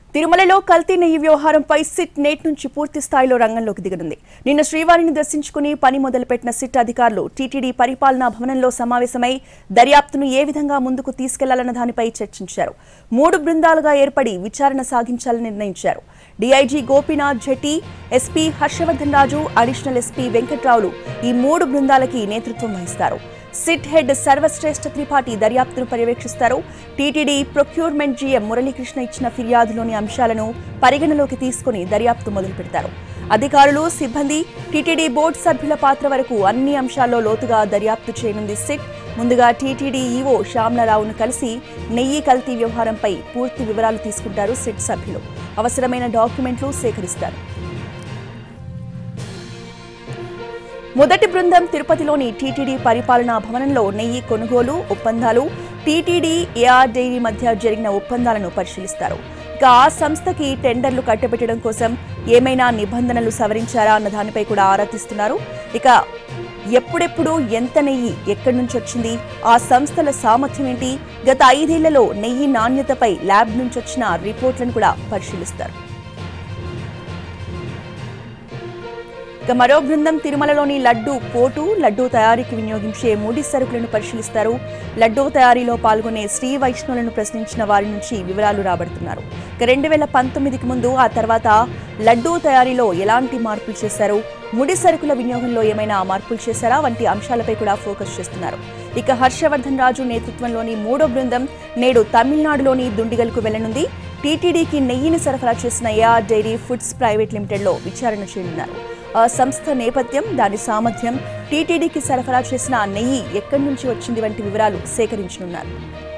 తిరుమలలో కల్తీ నెయ్యి వ్యవహారంపై సిట్ నేటి నుంచి పూర్తి స్థాయిలో రంగంలోకి దిగనుంది నిన్న శ్రీవారిని దర్శించుకుని పని మొదలుపెట్టిన సిట్ అధికారులు టీటీడీ పరిపాలనా భవనంలో సమావేశమై దర్యాప్తును ఏ విధంగా ముందుకు తీసుకెళ్లాలన్న దానిపై చర్చించారు మూడు బృందాలుగా ఏర్పడి విచారణ సాగించాలని నిర్ణయించారు DIG Gopinath Jetti SP Harshavardhan Raju additional SP వెంకట్రావులు ఈ మూడు బృందాలకి నేతృత్వం వహిస్తారు సిట్ హెడ్ సర్వశ్రేష్ఠ త్రిపాఠి దర్యాప్తును పర్యవేక్షిస్తారు టీటీడీ ప్రొక్యూర్మెంట్ జీఎం మురళీకృష్ణ ఇచ్చిన ఫిర్యాదులోని అంశాలను పరిగణలోకి తీసుకుని దర్యాప్తు మొదలు పెడతారు అధికారులు సిబ్బంది టీటీడీ బోర్డు సభ్యుల పాత్ర వరకు అన్ని అంశాల్లో లోతుగా దర్యాప్తు చేయనుంది సిట్ ముందుగా టీటీడీ ఈవో శ్యామలరావును కలిసి నెయ్యి కల్తీ వ్యవహారంపై పూర్తి వివరాలు తీసుకుంటారు సిట్ సభ్యులు అవసరమైన డాక్యుమెంట్లు సేకరిస్తారు మొదటి బృందం తిరుపతిలోని టీటీడీ పరిపాలనా భవనంలో నెయ్యి కొనుగోలు ఒప్పందాలు టీటీడీ ఏఆర్ డైరీ మధ్య జరిగిన ఒప్పందాలను పరిశీలిస్తారు ఇక ఆ సంస్థకి టెండర్లు కట్టబెట్టడం కోసం ఏమైనా నిబంధనలు సవరించారా అన్న దానిపై కూడా ఆరా తీస్తున్నారు ఇక ఎప్పుడెప్పుడు ఎంత నెయ్యి ఎక్కడి నుంచి వచ్చింది ఆ సంస్థల సామర్థ్యం ఏంటి గత ఐదేళ్లలో నెయ్యి నాణ్యతపై ల్యాబ్ నుంచి వచ్చిన రిపోర్ట్లను కూడా పరిశీలిస్తారు ఇక మరో బృందం తిరుమలలోని లడ్డు పోటు లడ్డూ తయారీకి వినియోగించే ముడి సరుకులను పరిశీలిస్తారు లడ్డూ తయారీలో పాల్గొనే శ్రీ వైష్ణవులను ప్రశ్నించిన వారి నుంచి వివరాలు రాబడుతున్నారు ఇక రెండు వేల పంతొమ్మిదికి ముందు ఆ తర్వాత లడ్డూ తయారీలో ఎలాంటి మార్పులు చేశారు ముడి సరుకుల వినియోగంలో ఏమైనా మార్పులు చేశారా వంటి అంశాలపై కూడా ఫోకస్ చేస్తున్నారు ఇక హర్షవర్ధన్ రాజు నేతృత్వంలోని మూడో బృందం నేడు తమిళనాడులోని దుండిగల్కు వెళ్లనుంది టీటీడీకి నెయ్యిని సరఫరా చేసిన ఏఆర్ డైరీ ఫుడ్స్ ప్రైవేట్ లిమిటెడ్లో విచారణ చేయనున్నారు ఆ సంస్థ నేపథ్యం దాని సామర్థ్యం టీటీడీకి సరఫరా చేసిన నెయ్యి ఎక్కడి నుంచి వచ్చింది వంటి వివరాలు సేకరించనున్నారు